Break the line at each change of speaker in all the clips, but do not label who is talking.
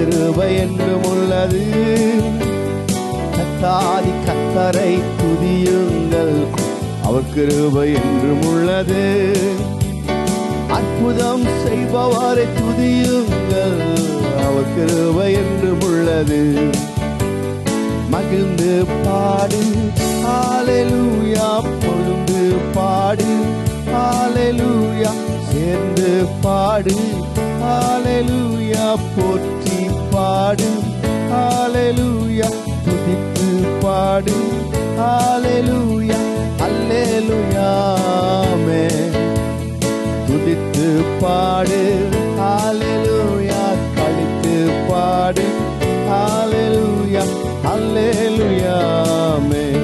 கிருபை என்றும் உள்ளது கத்தாதி கத்தரை துதியுங்கள் அவர் கிருபை என்றும் உள்ளது அற்புதம் செய்பவரை துதியுங்கள் அவர் கிருபை என்றும் உள்ளது மகிழ்ந்து பாடு ஹalleluya பொழுது பாடு ஹalleluya சேர்ந்து பாடு ஹalleluya போற்றி பாடு ஹalleluya துதித்து பாடு ஹalleluya ஹalleluya ஆமென் துதித்து பாடு ஹalleluya கழித்து பாடு ஹalleluya ஹalleluya ஆமென்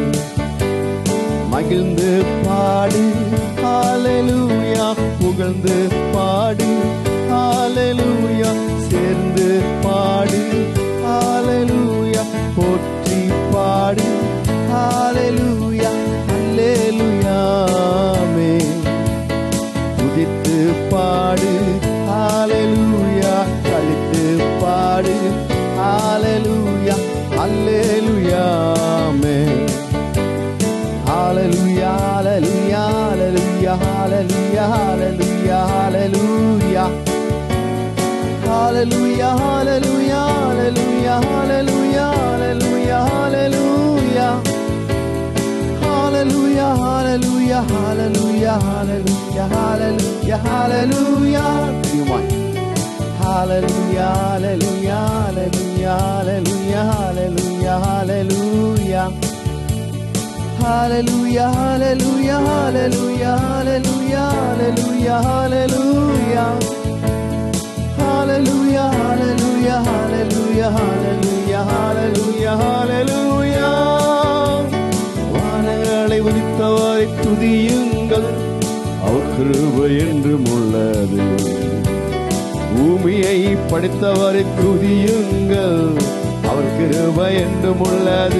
மகிழ்ந்து பாடு ஹalleluya புகழ்ந்து பாடு ஹalleluya சேர்ந்து பாடு ஹalleluya போற்றி பாடு ஹalleluya ஹalleluya ஆமென் துதித்து பாடு ஹalleluya கழித்து பாடு ஹalleluya ஹalleluya ஆமென் ஹalleluya ஹalleluya ஹalleluya ஹalleluya ஹalleluya ஹalleluya ஹalleluya ஹalleluya ஹalleluya ஹalleluya ஹalleluya Hallelujah, hallelujah, hallelujah, hallelujah, hallelujah, hallelujah. Come on. Hallelujah, hallelujah, hallelujah, hallelujah, hallelujah, hallelujah. Hallelujah, hallelujah, hallelujah, hallelujah, hallelujah, hallelujah. Hallelujah, hallelujah, hallelujah, hallelujah, hallelujah, hallelujah. வானங்களை உதித்தவரை துதியுங்கள் அவர் கிருபை என்றும் உள்ளது பூமியை படைத்தவரை துதியுங்கள் அவர் கிருபை என்றும் உள்ளது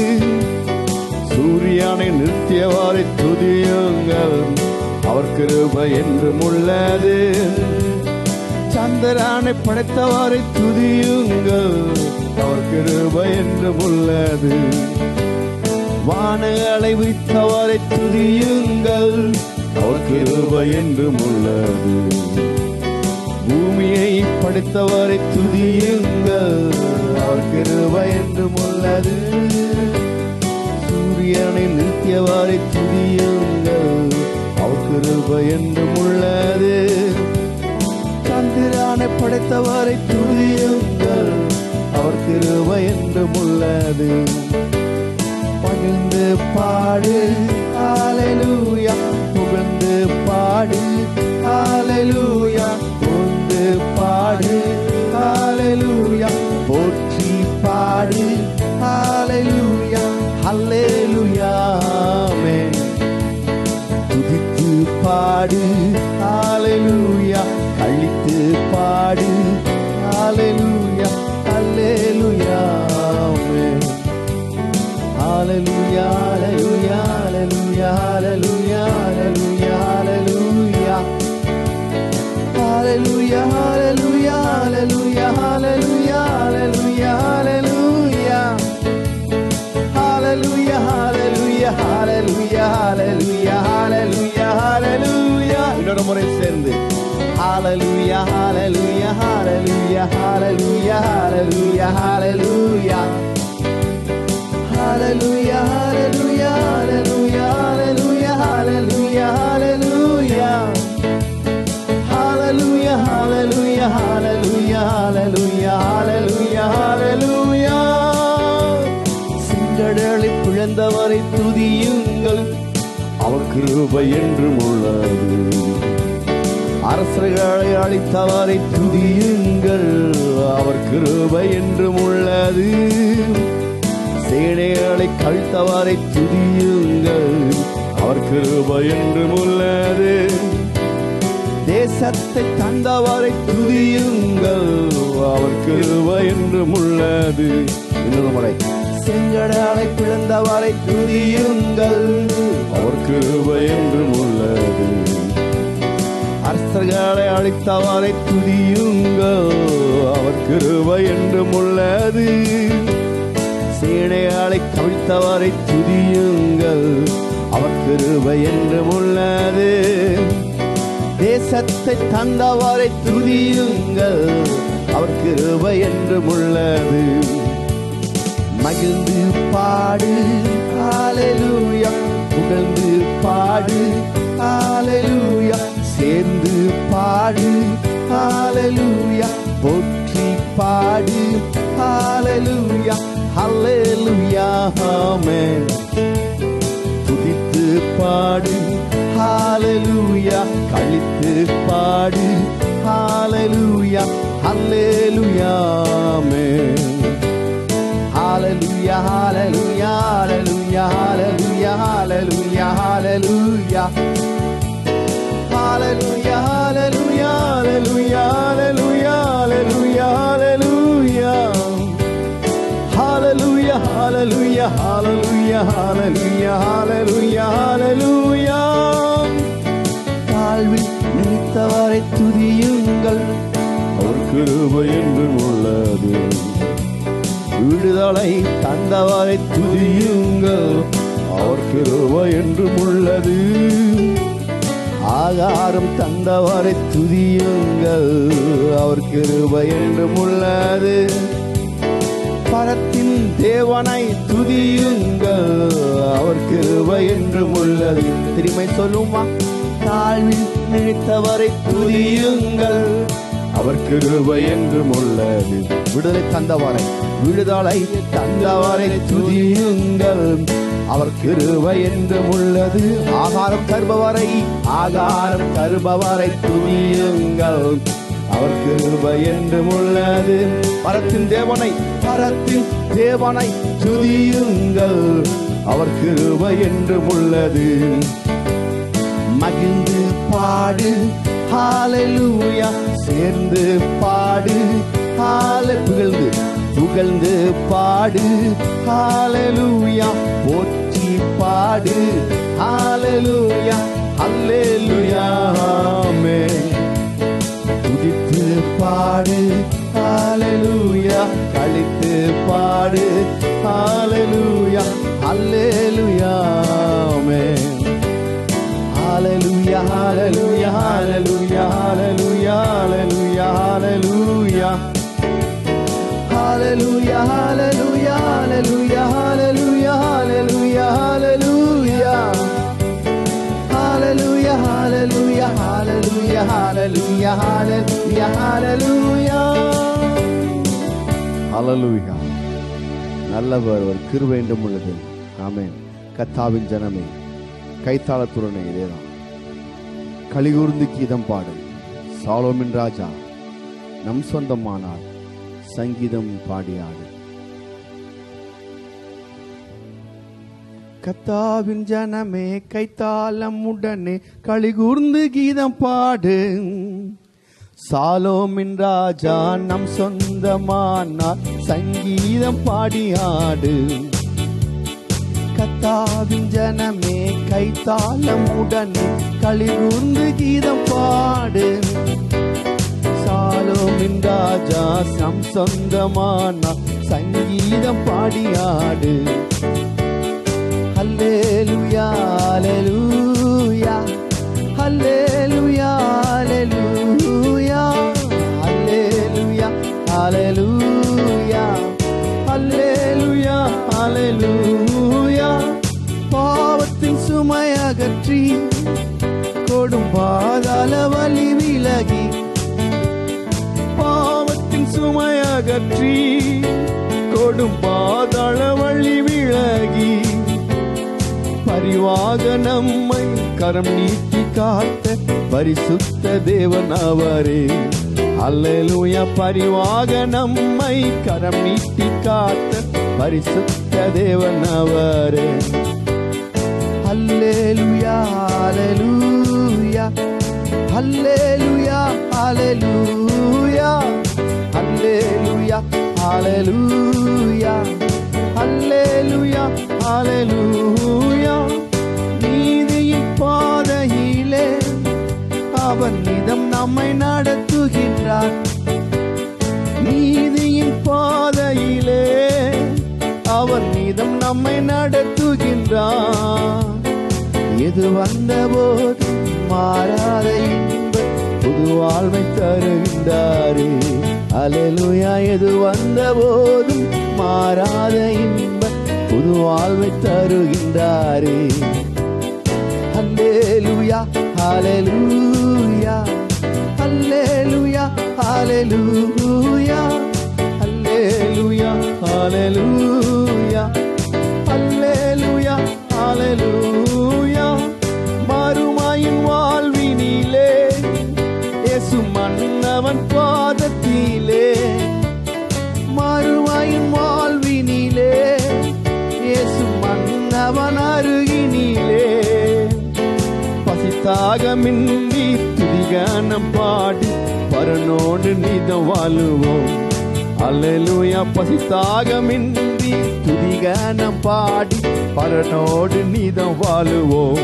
சூரியனை நிறுத்தியவரை துதியுங்கள் அவர் கிருபை என்றும் உள்ளது சந்திரனை படைத்தவரை துதியுங்கள் அவர் கிருபை என்றும் உள்ளது வானங்களை வித்தவரை துதியுங்கள் அவர் கிருபை என்றும் உள்ளது பூமியை படைத்தவரை துதியுங்கள் அவர் கிருபை என்றும் உள்ளது சூரியனை நிறுத்தியவரை துதியுங்கள் அவர் கிருபை என்றும் உள்ளது சந்திரனை படைத்தவரை துதியுங்கள் அவர் கிருபை என்றும் உள்ளது பகிர்ந்து பாடு ஹalleluya புகழ்ந்து பாடு ஹalleluya புகழ்ந்து பாடு ஹalleluya போற்றி பாடு ஹalleluya ஹalleluya ஆமென் துதித்து பாடு ஹalleluya கழித்து பாடு ஹalleluya ஹalleluya ஆமென் Hallelujah, hallelujah, hallelujah, hallelujah, hallelujah, hallelujah. Hallelujah, hallelujah, hallelujah, hallelujah, hallelujah, hallelujah. Hallelujah, hallelujah, hallelujah, hallelujah, hallelujah, hallelujah. இன்னொரு முறை சேர்ந்து Hallelujah, hallelujah, hallelujah, hallelujah, hallelujah, hallelujah. Hallelujah, hallelujah, hallelujah, hallelujah, hallelujah, hallelujah. Hallelujah, hallelujah, hallelujah, hallelujah, hallelujah, hallelujah. செங்கடலை பிழந்தவரை துதியுங்கள் அவர் கிருபை என்றும் உள்ளது அரசர்களை அழித்தவரை துதியுங்கள் அவர் கிருபை என்றும் உள்ளது சேனைகளை கழித்தவரை துதியுங்கள் அவர் கிருபை என்றும் உள்ளது தேசத்தை தந்தவரை துதியுங்கள் அவர் கிருபை என்றும் உள்ளது இன்னொரு முறை செங்கடலை பிளந்தவரை துதியுங்கள் அவர் கிருபை என்றும் உள்ளது அரசர்களை அழைத்தவரை துதியுங்கள் அவர் கிருபை என்றும் உள்ளது சேனைகளை கவிழ்த்தவரை துதியுங்கள் அவர் கிருபை என்றும் உள்ளது தேசத்தை தந்தவரை துதியுங்கள் அவர் கிருபை என்றும் உள்ளது மகிழ்ந்து பாடு ஹalleluya புகழ்ந்து பாடு ஹalleluya சேர்ந்து பாடு ஹalleluya போற்றி பாடு ஹalleluya ஹalleluya ஆமென் துதித்து பாடு ஹalleluya கழித்து பாடு ஹalleluya ஹalleluya ஆமென் Hallelujah, hallelujah, hallelujah, hallelujah, hallelujah, hallelujah. Hallelujah, hallelujah, hallelujah, hallelujah, hallelujah, hallelujah. Hallelujah, hallelujah, hallelujah, hallelujah, hallelujah, hallelujah. தாழ்வில் நினைத்தவரை துதியுங்கள் அவர் கிருபை என்றும் உள்ளது விடுதலை தந்தவரை துதியுங்கள் அவர் கிருபை என்றும் உள்ளது ஆகாரம் தந்தவரை துதியுங்கள் அவர் கிருபை என்றும் உள்ளது பரத்தின் தேவனை துதியுங்கள் அவர் கிருபை என்றும் உள்ளது திருமை சொல்லுமா தாழ்வில் நினைத்தவரை துதியுங்கள் அவர் கிருபை என்றும் உள்ளது விடுதலை தந்தவரை விடுதலை தந்தவரை துதியுங்கள் அவர் கிருபை என்றும் உள்ளது ஆகாரம் தருபவரை ஆகாரம் தருபவரை துதியுங்கள் அவர் கிருபை என்றும் உள்ளது பரத்தின் தேவனை பரத்தின் தேவனை துதியுங்கள் அவர் கிருபை என்றும் உள்ளது மகிழ்ந்து பாடு ஹalleluya சேர்ந்து பாடு ஹாலே புகழ்ந்து புகழ்ந்து பாடு ஹalleluya போற்றி பாடு ஹalleluya ஹalleluya ஆமென் துதித்து பாடு ஹalleluya கழித்து பாடு ஹalleluya ஹalleluya ஆமென் ஹalleluya ஹalleluya ஹalleluya ஹalleluya ஹalleluya ஹalleluya ஹalleluya ஹalleluya ஹalleluya ஹalleluya ஹalleluya ஹalleluya Hallelujah, hallelujah, hallelujah, hallelujah, hallelujah, hallelujah. Hallelujah. நல்லவர் ஒரு கிருபை என்றும் உள்ளது ஆமென் கத்தாவின் ஜனமே கைத்தாளத்துடனே இதேதான் கலிகூர்ந்து கீதம் பாடு சாலோமின் ராஜா நம் சொந்தமானார் சங்கீதம் பாடியாடு கத்தாவின் ஜனமே கைத்தாளம் உடனே களிகூர்ந்து கீதம் பாடு சாலோமின் ராஜா நம் சொந்தமானார் சங்கீதம் பாடியாடு கத்தாவின் ஜனமே கைத்தாளம் உடனே களிகூர்ந்து கீதம் பாடு சாலோமின் ராஜா நம் சொந்தமானார் சங்கீதம் பாடியாடு Hallelujah, hallelujah, hallelujah, hallelujah, hallelujah, hallelujah, hallelujah, hallelujah. பாவத்தின் சுமை அகற்றி கொடும் பாதாள வலி விலகி பாவத்தின் சுமை அகற்றி கொடும் பாதாள வழி விலகி பரிவாக நம்மை கரம் நீட்டி காத்த பரிசுத்த தேவன் அவரே அல்லேலூயா பரிவாக நம்மை கரம் நீட்டி காத்த பரிசுத்த தேவன் அவரே அல்லேலூயா அல்லேலூயா அல்லேலூயா அல்லேலூயா அல்லேலூயா அல்லேலூயா அல்லேலூயா அல்லேலூயா நீதியின் பாதையிலே அவன் நிதம் நம்மை நடத்துகின்றார் நீதியின் பாதையிலே அவர் நீதம் நம்மை நடத்துகின்றார் எது வந்தபோது மாறாத இன்ப புது வாழ்வை தருகின்றாரே அலலுயா எது வந்தபோதும் மாறாத இன்ப புது வாழ்வை தருகின்றாரே ஹல்லேலூயா ஹalleluya ஹல்லேலூயா ஹalleluya ஹல்லேலூயா ஹalleluya ஹல்லேலூயா ஹalleluya மறுமையின் வாழ்வினிலே இயேசு மன்னவன் பாதத்திலே மறுமையின் வாழ்வினிலே இயேசு மன்னவன் அருகினிலே பசித்தாகமின்றி துதிகானம் பாடி பரனோடு நிதம் வாழுவோம் அல்லேலூயா பசித்தாகமின்றி துதிகானம் பாடி பரனோடு நிதம் வாழுவோம்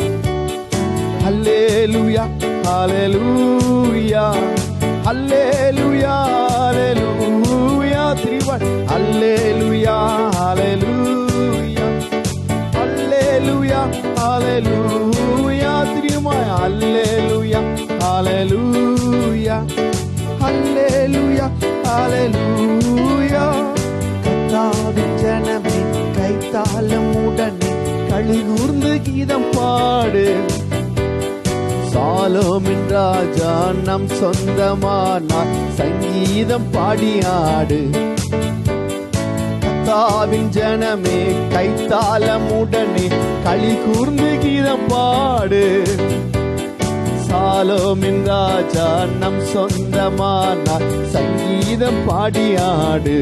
அல்லேலூயா ஹalleluya அல்லேலூயா ஹalleluya திருவன் அல்லேலூயா ஹalleluya அல்லேலூயா ஹalleluya திருமாய் அல்லேலூயா ஹalleluya அல்லேலூயா ஹalleluya கர்த்தாவின் ஜனமே கைத்தாளம் உடனே களிகூர்ந்து கீதம் பாடு சாலோமின் ராஜா நம் சொந்தமானார் சங்கீதம் பாடியாடு கத்தாவின் ஜனமே கைத்தாளமுடனே களி கூர்ந்து கீதம் பாடு சாலோமின் ராஜா நம் சொந்தமானார் சங்கீதம் பாடியாடு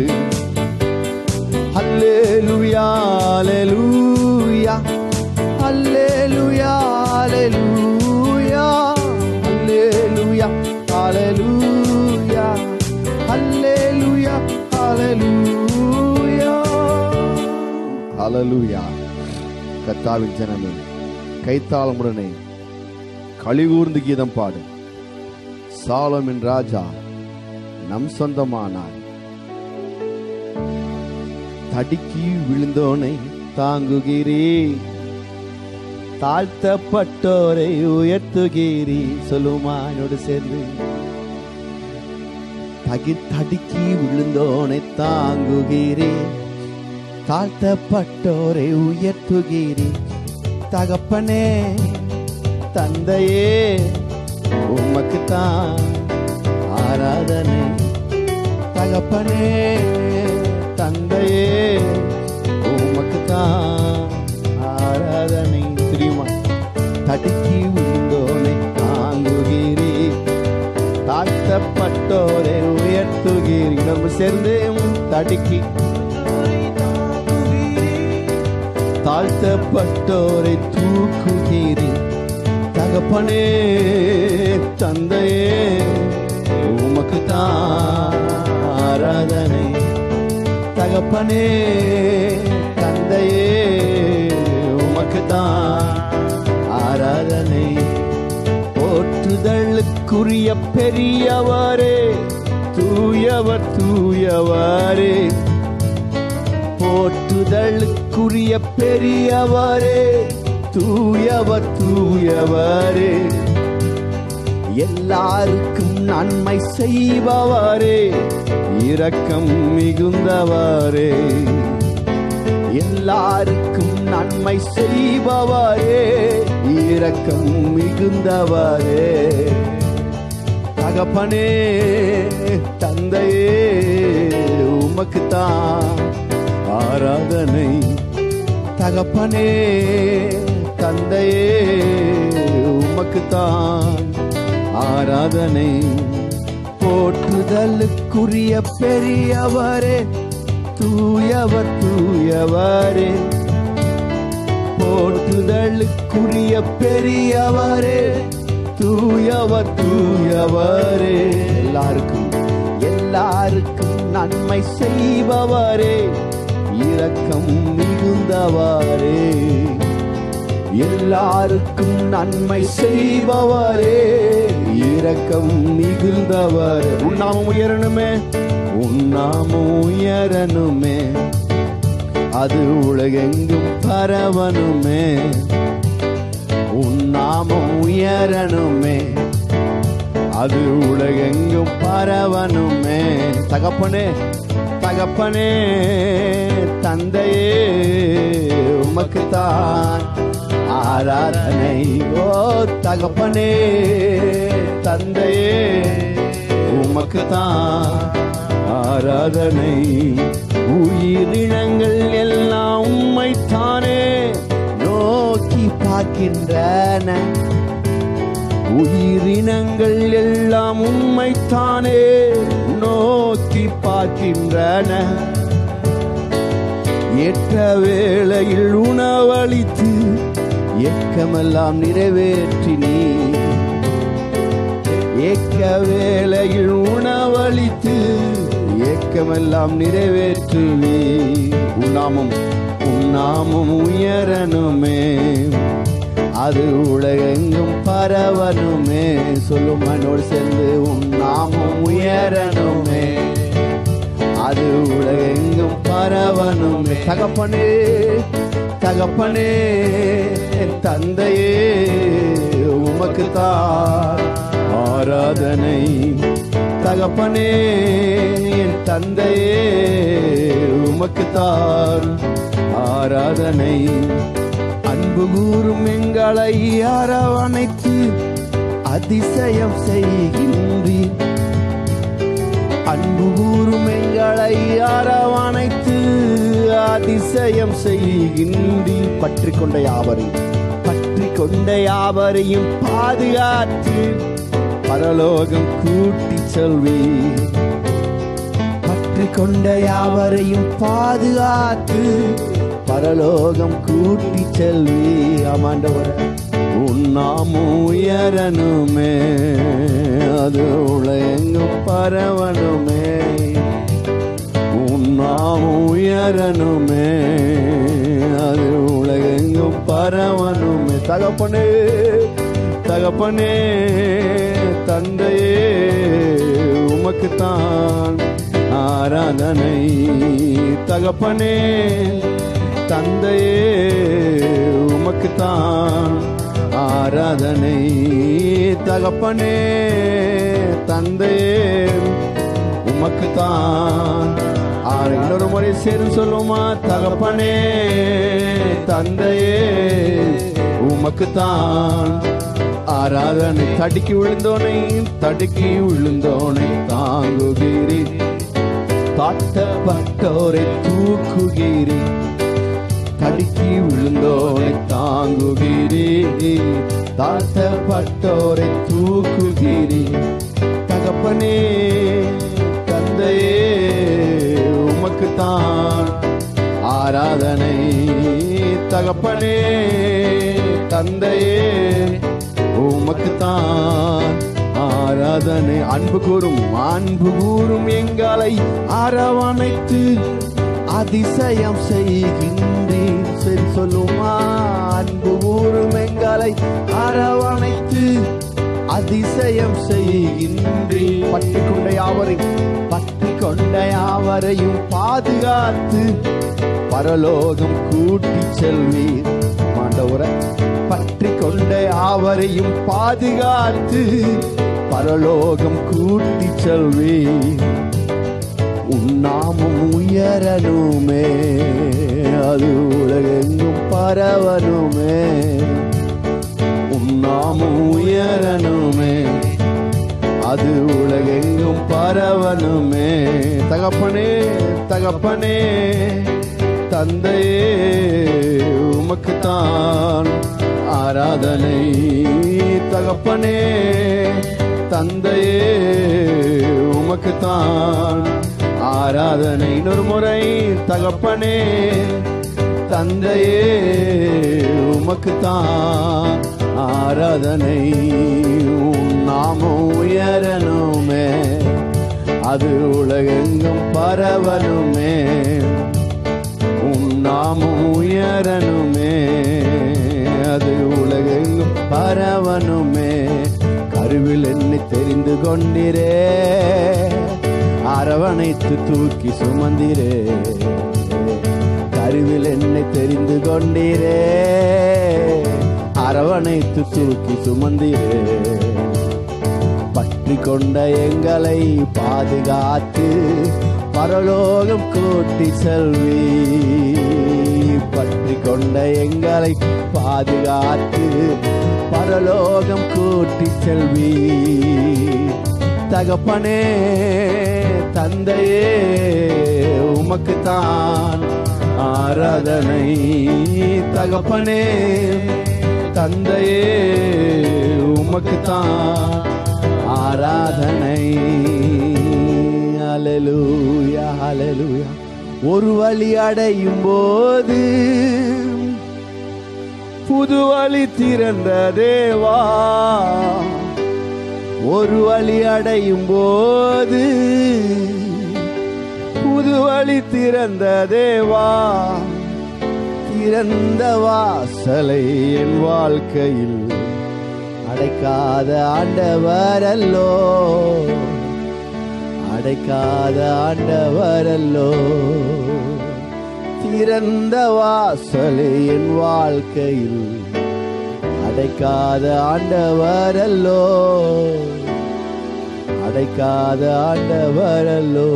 அல்லேலூயா அல்லேலூயா அல்லேலூயா அல்லேலூயா அல்லேலூயா அல்லேலூயா அல்லேலூயா அல்லேலூயா அல்லேலூயா கர்த்தாவின் ஜனமே கைத்தாளமுடனே களிகூர்ந்து கீதம் பாடு சாலமின் ராஜா நம் சொந்தமானார் தடுக்கி விழுந்தோனை தாங்குகிறே தாழ்த்தப்பட்டோரை உயர்த்துகிறீ சொல்லுமா என்னோடு சேர்ந்து தகி தடுக்கி விழுந்தோனை தாங்குகிறே தாழ்த்தப்பட்டோரை உயர்த்துகிறீ தகப்பனே தந்தையே உமக்கு தான் ஆராதனை தகப்பனே தந்தையே உமக்கு தான் ஆராதனை தெரியுமா தடுக்கி விழுந்தோனை தாங்குகிறீ தாழ்த்தப்பட்டோரை உயர்த்துகிறீ நம்ம சேர்ந்து தடுக்கி தாழ்த்தப்பட்டோரை தூக்குகிறீ தகப்பனே தந்தையே உமக்கு தான் ஆராதனை தகப்பனே தந்தையே உமக்கு தான் ஆராதனை போற்றுதலுக்குரிய பெரியவரே தூயவர் தூயவரே போற்றுதலுக்குரிய பெரியவரே தூயவர் தூயவரே எல்லாருக்கும் நன்மை செய்பவரே இரக்கம் மிகுந்தவரே எல்லாருக்கும் நன்மை செய்பவரே இரக்கம் மிகுந்தவரே தகப்பனே தந்தையே உமக்கு தான் ஆராதனை தகப்பனே தந்தையே உமக்கு தான் ஆராதனை போற்றுதலுக்குரிய பெரியவரே தூயவர் தூயவரே போற்றுதலுக்குரிய பெரியவரே தூயவர் தூயவரே எல்லாருக்கும் எல்லாருக்கும் நன்மை செய்பவரே இரக்கம் மிகுந்தவரே எல்லாருக்கும் நன்மை செய்பவரே இரக்கம் மிகுந்தவர் உன்னாமம் உயரணுமே உன்னாமம் உயரணுமே அது உலகெங்கும் பரவனுமே உன்னாமம் உயரணுமே அது உலகெங்கும் பரவனுமே தகப்பனே தகப்பனே தந்தையே உமக்குத்தான் ஆராதனை ஓ தகப்பனே தந்தையே உமக்குத்தான் ஆராதனை உயிரினங்கள் எல்லாம் உம்மைத்தானே நோக்கி பார்க்கின்றன உயிரினங்கள் எல்லாம் உம்மைத்தானே நோக்கி பார்க்கின்றன ஏற்ற வேளையில் உணவளித்து ஏக்கமெல்லாம் நிறைவேற்றி நீ ஏக்க வேளையில் உணவளித்து ஏக்கமெல்லாம் நிறைவேற்றுவி உன்னாமம் உன்னாமம் உயரணுமே அது உலகெங்கும் பரவணுமே சொல்லும் மனோடு சேர்ந்து உன்னாமம் உயரணுமே அது உலகெங்கும் பரவணுமே தகப்பனே தகப்பனே என் தந்தையே உமக்கு தான் ஆராதனை தகப்பனே என் தந்தையே உமக்கு தான் ஆராதனை அன்பு கூறும் எங்களை அரவணைத்து அதிசயம் செய்கின்றீர் அன்பு கூறும் எங்களை அரவணைத்து அதிசயம் செய்கின்றி பற்றி கொண்ட யாவரையும் பற்றி கொண்ட யாவரையும் பாதுகாத்து பரலோகம் கூட்டி செல்வி பற்றி கொண்ட யாவரையும் பாதுகாத்து பரலோகம் கூட்டி செல்வி ஆமாண்டவர உன்னாமும் உயரணுமே அது உலகெங்கும் பரவணுமே உன்னாமும் உயரணுமே அது உலகெங்கும் பரவணுமே தகப்பனே தகப்பனே தந்தையே உமக்குத்தான் ஆராதனை தகப்பனே தந்தையே உமக்குத்தான் ஆராதனை தகப்பனே தந்தையே உமக்குத்தான் ஆறு இன்னொரு முறை சேர்ந்து சொல்லுமா தகப்பனே தந்தையே உமக்குத்தான் ஆராதனை தடுக்கி விழுந்தோனை தடுக்கி விழுந்தோனை தாங்குகிறீ தாட்டப்பட்டோரை தூக்குகிறீ தடுக்கி விழுந்தோரை தாங்குகிறீ தாழ்த்தப்பட்டோரை தூக்குகிறீ தகப்பனே தந்தையே உமக்குத்தான் ஆராதனை தகப்பனே தந்தையே உமக்குத்தான் ஆராதனை அன்பு கூறும் அன்பு கூறும் எங்களை அரவணைத்து அதிசயம் செய்கின்றீர் சரி சொல்லுமா அன்பு கூறும் எங்களை அரவணைத்து அதிசயம் செய்கின்றீர் பற்றி கொண்ட யாவரையும் பற்றி கொண்ட யாவரையும் பாதுகாத்து பரலோகம் கூட்டி செல்வீர் ஆண்டவரை பற்றி கொண்ட யாவரையும் பாதுகாத்து பரலோகம் கூட்டி செல்வீர் உன்னாமும் உயரணுமே அது உலகெங்கும் பரவணுமே உன்னாமும் உயரணுமே அது உலகெங்கும் பரவணுமே தகப்பனே தகப்பனே தந்தையே உமக்குத்தான் ஆராதனை தகப்பனே தந்தையே உமக்குத்தான் ஆராதனை இன்னொரு முறை தகப்பனே தந்தையே உமக்குத்தான் ஆராதனை உன் நாமம் உயரணுமே அது உலகெங்கும் பரவணுமே உன் நாமம் உயரணுமே அது உலகெங்கும் பரவணுமே கருவில் என்னை தெரிந்து கொண்டிரே அரவணைத்து தூக்கி சுமந்திரே கருவில் என்னை தெரிந்து கொண்டிரே அரவணைத்து தூக்கி சுமந்திரே பற்றி கொண்ட எங்களை பாதுகாத்து பரலோகம் கூட்டி செல்வி பற்றி கொண்ட எங்களை பாதுகாத்து பரலோகம் கூட்டி செல்வி தகப்பனே தந்தையே உமக்குத்தான் ஆராதனை தகப்பனே தந்தையே உமக்குத்தான் ஆராதனை அலலூயா அலலூயா ஒரு வழி அடையும் போது புது வழி திறந்த தேவா ஒரு வழி அடையும் போது புது வழி திறந்த தேவா திறந்த வாசலை என் வாழ்க்கையில் அடைக்காத ஆண்டவரல்லோ அடைக்காத ஆண்டவரல்லோ திறந்த வாசலை என் வாழ்க்கையில் அடைக்காத ஆண்டவரல்லோ அடைக்காத ஆண்டவரல்லோ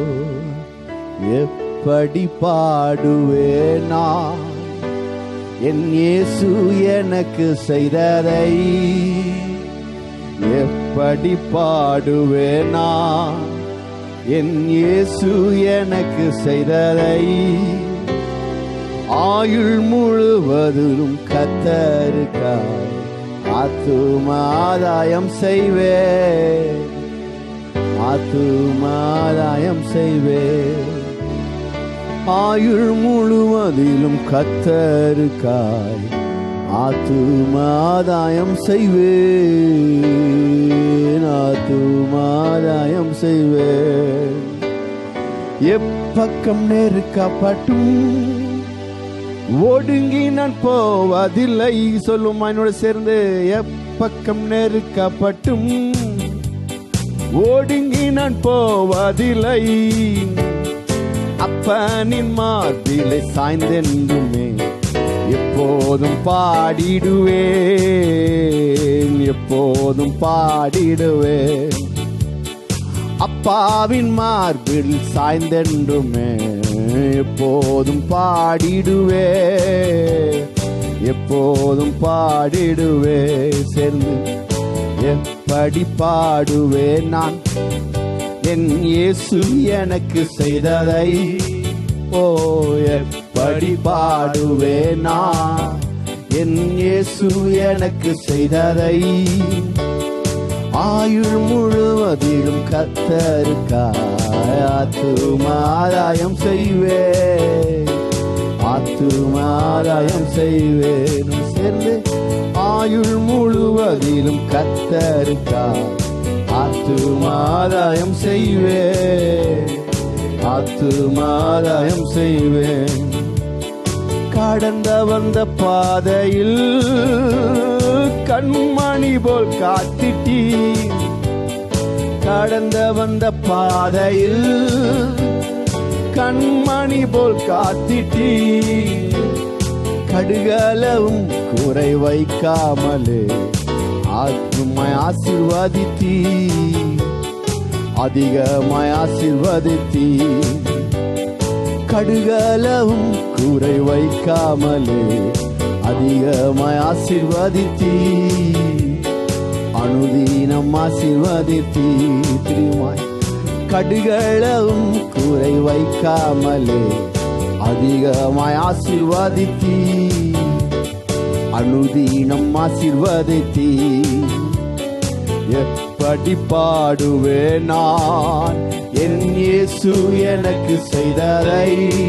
எப்படி பாடுவேன் நான் என் இயேசு எனக்கு செய்ததை எப்படி பாடுவேனா என் இயேசு எனக்கு செய்ததை ஆயுள் முழுவதிலும் கத்தருக்காய் ஆத்துமாதாயம் செய்வேன் ஆத்துமாதாயம் செய்வேன் ஆயுள் முழுவதிலும் கத்தருக்காய் ஆத்துமாதாயம் செய்வேன் ஆத்துமாதாயம் செய்வேன் எப்பக்கம் நெருக்கப்பட்டும் ஒடுங்கி நான் போவதில்லை சொல்லும் என்னோட சேர்ந்து எப்பக்கம் நெருக்கப்பட்டும் ஒடுங்கி நான் போவதில்லை அப்பனின் மார்பிலை சாய்ந்தென்றுமே எப்போதும் பாடிடுவேன் எப்போதும் பாடிடுவேன் அப்பாவின் மார்பில் சாய்ந்தென்றுமே எப்போதும் பாடிடுவே எப்போதும் பாடிடுவே சேர்ந்து எப்படி பாடுவேன் நான் என் இயேசு எனக்கு செய்ததை ஓ எப்படி பாடுவேன் நான் என் இயேசு எனக்கு செய்ததை ஆயுள் முழுவதிலும் கத்தருக்காய் ஆத்துமாதாயம் செய்வேன் ஆத்துமாதாயம் செய்வேன் சேர்ந்து ஆயுள் முழுவதிலும் கத்தருக்காய் ஆத்துமாதாயம் செய்வேன் ஆத்துமாதாயம் செய்வேன் கடந்த வந்த பாதையில் கண்மணி போல் காத்திட்டி கடந்த வந்த பாதையில் கண்மணி போல் காத்திட்டி கடுகளவும் குறை வைக்காமலே ஆத்மாய் ஆசிர்வதித்தீ அதிகமாய் ஆசிர்வதித்தீ கடுகளவும் குறை வைக்காமலே அதிகமாய் ஆசிர்வதித்தீ அனுதீனம் ஆசிர்வதித்தீ திருமாய் கடுகளவும் குறை வைக்காமலே அதிகமாய் ஆசிர்வதித்தீ அனுதீனம் ஆசிர்வதித்தீ எப்படி பாடுவேன் நான் என் இயேசு எனக்கு செய்ததை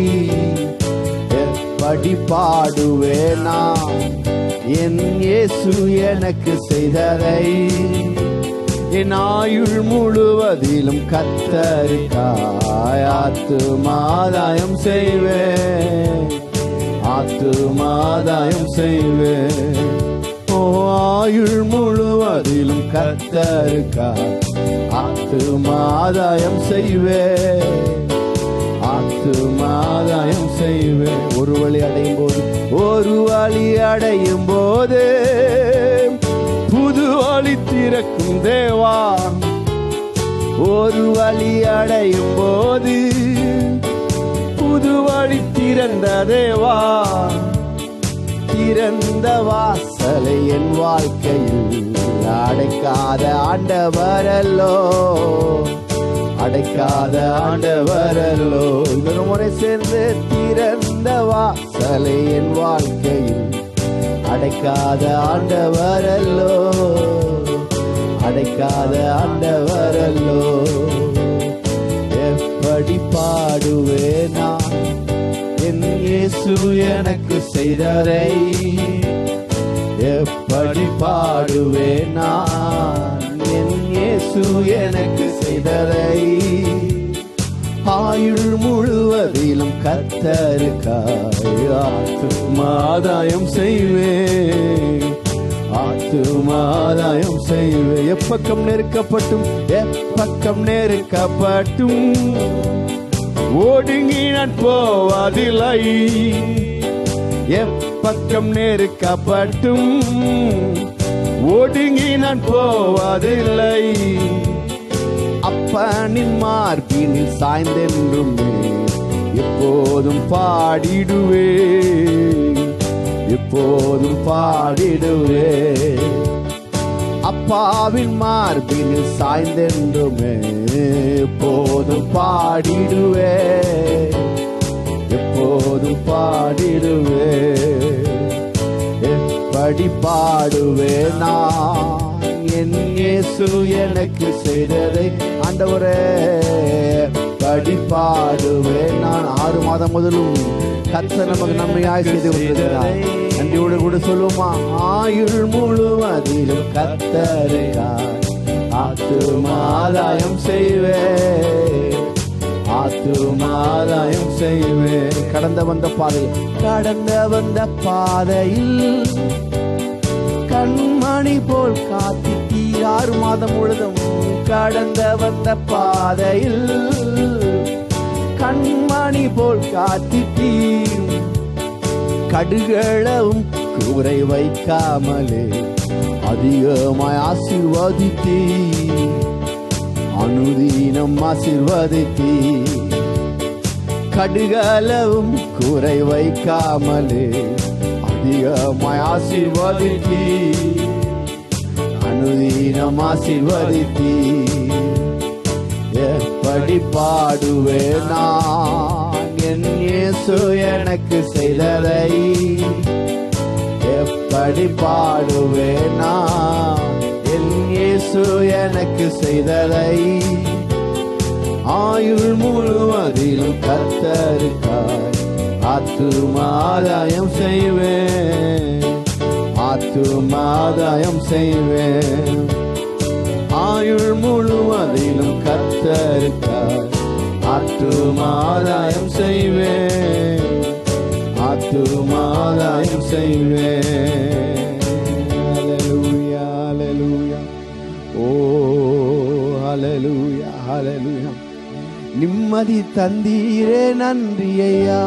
எப்படி பாடுவேன் நான் என் இயேசு எனக்கு செய்ததை என் ஆயுள் முழுவதிலும் கத்தருக்காய் ஆத்துமாதாயம் செய்வேன் ஆத்துமாதாயம் செய்வேன் ஓ ஆயுள் முழுவதிலும் கத்தருக்கா ஆத்துமாதாயம் செய்வேன் ஆத்துமாதாயம் செய்வேன் ஒரு வழி அடையும் போது ஒரு வழி அடையும் போது புது வழி திறக்கும் தேவா ஒரு வழி அடையும் போது புது வழி திறந்த தேவா திறந்த வாசலை என் வாழ்க்கையில் அடைக்காத ஆண்டவரல்லோ அடைக்காத ஆண்டவரல்லோ இன்னொரு முறை சேர்ந்து திறந்த வாசலை என் வாழ்க்கையில் அடைக்காத ஆண்டவரல்லோ அடைக்காத ஆண்டவரல்லோ எப்படி பாடுவேனா என் இயேசு எனக்கு செய்ததை எப்படி பாடுவேன் நான் என் இயேசு எனக்கு செய்ததை ஆயுள் முழுவதிலும் கத்தருக்காய் ஆத்துமாதாயம் செய்வேன் ஆத்துமாதாயம் செய்வேன் எப்பக்கம் நெருக்கப்பட்டும் எப்பக்கம் நெருக்கப்பட்டும் ஒடுங்கி நான் போவதில்லை எப்பக்கம் நெருக்கப்பட்டும் ஒடுங்கி நான் போவதில்லை அப்பனின் மார்பினில் சாய்ந்தென்றுமே எப்போதும் பாடிடுவே எப்போதும் பாடிடுவே அப்பாவின் மார்பினில் சாய்ந்தென்றுமே எப்போதும் பாடிடுவே எப்போதும் பாடிடுவே எப்படி பாடுவே நான் என் இயேசு எனக்கு செய்ததை ஆண்டவரே படி பாடுவே நான் ஆறு மாதம் முதலும் கத்த நமக்கு நன்மையாய் செய்து கொண்டிருக்கிறார் நன்றியோடு கூட சொல்லுவோமா ஆயுள் முழுவதிலும் கத்தரையார் ஆத்துமாதாயம் செய்வேன் ஆத்துமாதாயம் செய்வேன் கடந்த வந்த பாதையில் கடந்த வந்த பாதையில் கண்மணி போல் காத்திட்டீர் ஆறு மாதம் முழுதும் கடந்த வந்த பாதையில் கண்மணி போல் காத்திட்டீர் கடுகளவும் கூரை வைக்காமலே அதிகமாய் ஆசீர்வதித்தீர் அனுதீனம் ஆசிர்வதித்தீ கடுகளவும் குறை வைக்காமலே அதிகமாய் ஆசிர்வதித்தீ அனுதீனம் ஆசிர்வதித்தீ எப்படி பாடுவே நான் என் இயேசு எனக்கு செய்ததை எப்படி பாடுவே நான் என் இயேசு எனக்கு செய்ததை ஆயுள் முழுவதிலும் கத்தருக்காய் ஆத்துமாதாயம் செய்வேன் ஆத்துமாதாயம் செய்வேன் ஆயுள் முழுவதிலும் கத்தருக்காய் ஆத்துமாதாயம் செய்வேன் ஆத்துமாதாயம் செய்வேன் Hallelujah, hallelujah. Oh, hallelujah, hallelujah. நிம்மதி தந்தீரே நன்றி ஐயா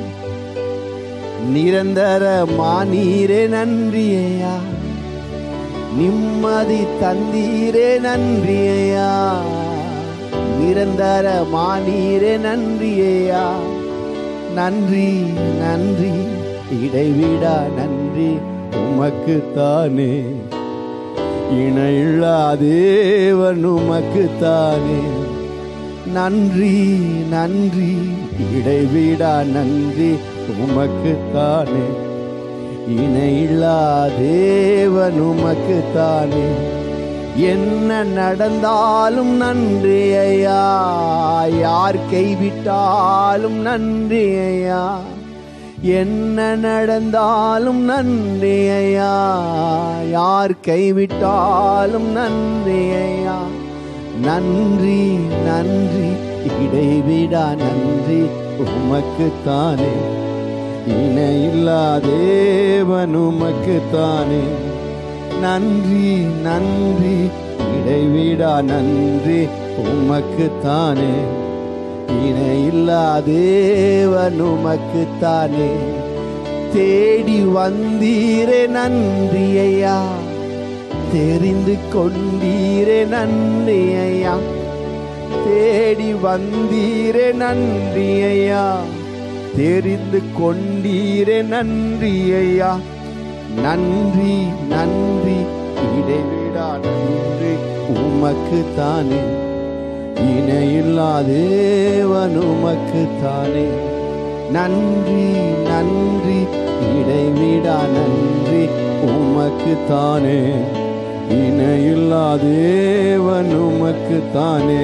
நிரந்தர மானீரே நன்றி ஐயா நிம்மதி தந்தீரே நன்றி ஐயா நிரந்தர மானீரே நன்றி ஐயா நன்றி நன்றி இடைவிடா நன்றி உமக்கு தானே இணையில்லா தேவன் உமக்கு தானே நன்றி நன்றி இடைவிடா நன்றி உமக்கு தானே இணையில்லா தேவன் உமக்கு தானே என்ன நடந்தாலும் நன்றி ஐயா யார் கைவிட்டாலும் நன்றி ஐயா என்ன நடந்தாலும் நன்றி ஐயா யார் கைவிட்டாலும் நன்றி ஐயா நன்றி நன்றி இடைவிடா நன்றி உமக்கு தானே இணையில்லா தேவன் உமக்கு தானே நன்றி நன்றி இடைவிடா நன்றி உமக்குத்தானே இணையில்லா தேவன் உமக்குத்தானே தேடி வந்தீரே நன்றி ஐயா தெரிந்து கொண்டீரே நன்றி ஐயா தேடி வந்தீரே நன்றி ஐயா தெரிந்து கொண்டீரே நன்றி ஐயா நன்றி நன்றி இடைவிடா நன்றி உமக்கு தானே இணையில்லா தேவன் உமக்கு தானே நன்றி நன்றி இடைவிடா நன்றி உமக்கு தானே இணையில்லா தேவன் உமக்கு தானே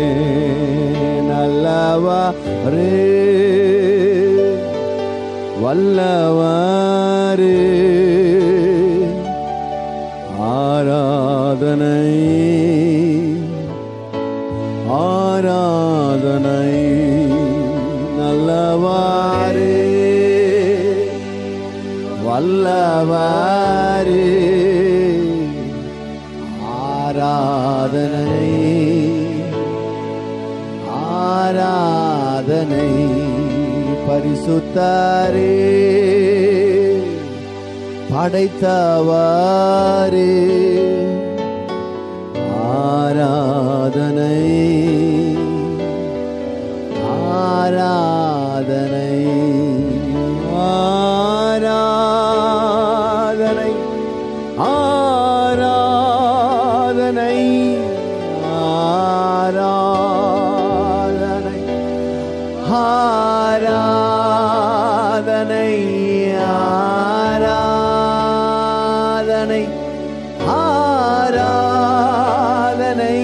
நல்லவாரே வல்லவாரே ஆராதனை ஆராதனை நல்லவாரே வல்லவாரே ஆராதனை ஆராதனை பரிசுத்தாரே படைத்தவாரே ஆராதனை ஆராதனை ஆராதனை ஆராதனை ஆராதனை ஆராதனை ஆராதனை ஆராதனை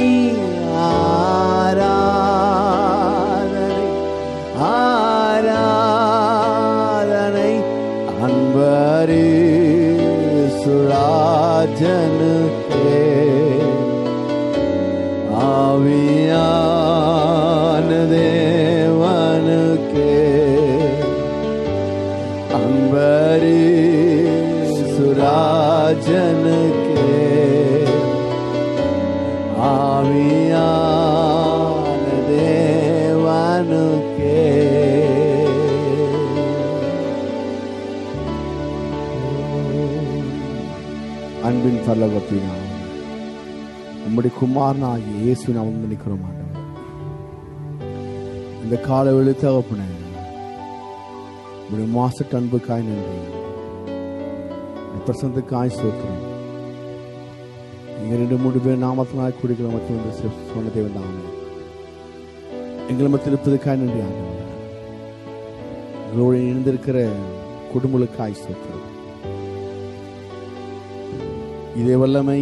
ஆராதனை ஆராதனை அன்பரே சுராஜனுக்கே ஆவியான தேவனுக்கே அன்பரே சுராஜனுக்கே ஆவியான தேவனுக்கே அன்பின் பரலோகத்தினா உம்முடைய குமாரனாகிய இயேசு நாம் வந்து நிற்கிறோம் ஆண்டவர் இந்த கால எழுத்தகப்பன உடைய மாசட்டு அன்புக்காய் நன்றி இந்த பிரசனத்துக்காய் சோத்திரம் நீங்க ரெண்டு மூணு பேர் நாமத்தினாய் குடிக்கிற மத்திய வந்து சொ- சொன்னதை வந்தாங்க எங்களை மத்திய இருப்பதுக்காய் நன்றி ஆண்டவர் எங்களோடு இணைந்திருக்கிற குடும்பங்களுக்காய் சோத்திரம் இதே வல்லமை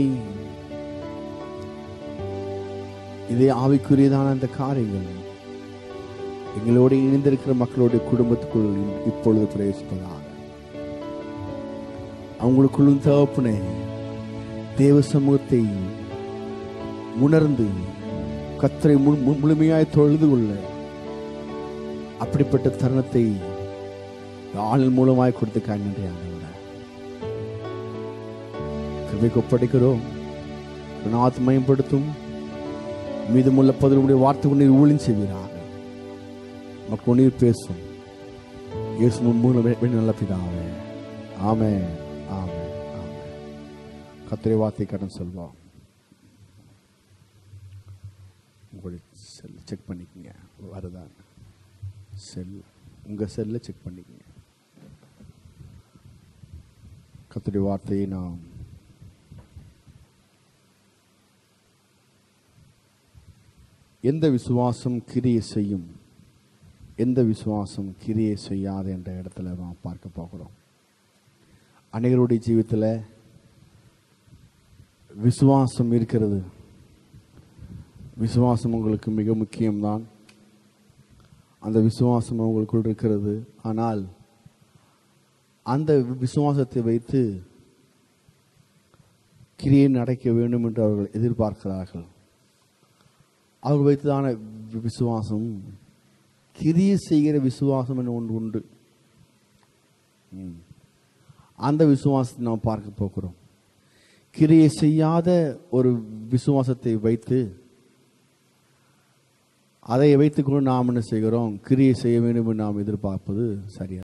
இதே ஆவிக்குரியதான அந்த காரியங்கள் எங்களோடு இணைந்திருக்கிற மக்களுடைய குடும்பத்துக்குள் இப்பொழுது பிரவேசிப்பதாக அவங்களுக்குள்ளும் தகப்பனே தேவ சமூகத்தை உணர்ந்து கத்தரை மு- மு- முழுமையாய் தொழுது கொள்ள அப்படிப்பட்ட தருணத்தை ஆளின் மூலமாய் கொடுத்து நன்றி ஆண்டவரே கிருபைக்கு ஒப்படைக்கிறோம் நாத்து மயப்படுத்தும் மீதமுள்ள பதிலுடைய வார்த்தை உன்னை ஊழின் செய்வீராக மக்கள் நீர் பேசும் இயேசு முன்பு நல்ல பிதாவே ஆமே ஆமே ஆமே கத்திரை வார்த்தை கடன் சொல்வோம் உங்களுடைய செல் செக் பண்ணிக்கங்க வருதான் செல் உங்கள் செல்லை செக் பண்ணிக்கங்க கத்துடைய வார்த்தையை நாம் எந்த விசுவாசம் கிரியை செய்யும் எந்த விசுவாசம் கிரியை செய்யாது என்ற இடத்துல நாம் பார்க்க போகிறோம் அநேகருடைய ஜீவித்தில் விசுவாசம் இருக்கிறது விசுவாசம் உங்களுக்கு மிக முக்கியம்தான் அந்த விசுவாசம் உங்களுக்குள் இருக்கிறது ஆனால் அந்த விசுவாசத்தை வைத்து கிரியை நடக்க வேண்டும் என்று அவர்கள் எதிர்பார்க்கிறார்கள் அவர்கள் வைத்ததான வி- விசுவாசம் கிரியை செய்கிற விசுவாசம் என்று ஒன்று உண்டு ம். அந்த விசுவாசத்தை நாம் பார்க்க போகிறோம் கிரியை செய்யாத ஒரு விசுவாசத்தை வைத்து அதை வைத்துக்கொண்டு நாம் என்ன செய்கிறோம் கிரியை செய்ய வேண்டும் என்று நாம் எதிர்பார்ப்பது சரியா